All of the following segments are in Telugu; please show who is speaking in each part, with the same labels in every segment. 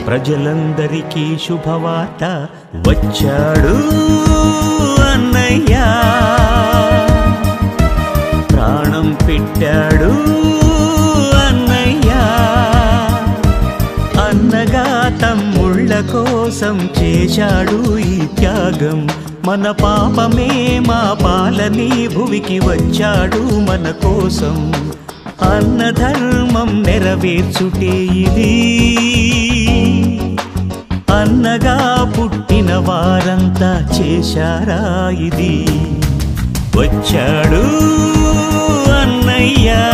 Speaker 1: ప్రజలందరికీ శుభవార్త వచ్చాడు అన్నయ్యా ప్రాణం పెట్టాడు అన్నయ్యా అన్నగా తమ్ముళ్ళ కోసం చేశాడు ఈ త్యాగం మన పాపమే మా పాలని భువికి వచ్చాడు మన కోసం అన్న ధర్మం నెరవేర్చుటే ఇది అన్నగా పుట్టిన వారంతా చేశారా ఇది వచ్చాడు అన్నయ్యా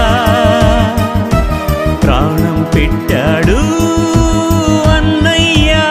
Speaker 1: ప్రాణం పెట్టాడు అన్నయ్యా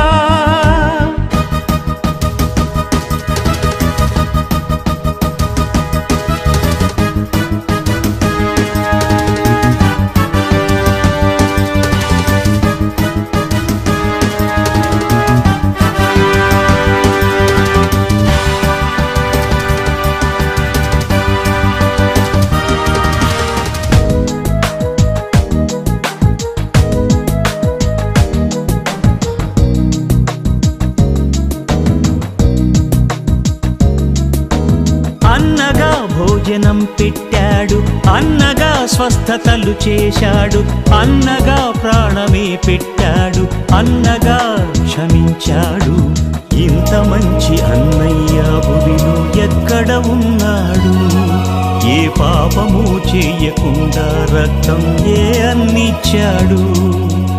Speaker 1: అన్నగా భోజనం పెట్టాడు అన్నగా స్వస్థతలు చేశాడు అన్నగా ప్రాణమే పెట్టాడు అన్నగా క్షమించాడు ఇంత మంచి అన్నయ్య భువిలో ఎక్కడ ఉన్నాడు ఏ పాపము చేయకుండా రక్తం ఏ అన్నిచ్చాడు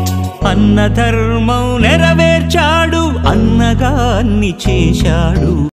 Speaker 1: అన్న ధర్మం నెరవేర్చాడు అన్నగా అన్ని చేశాడు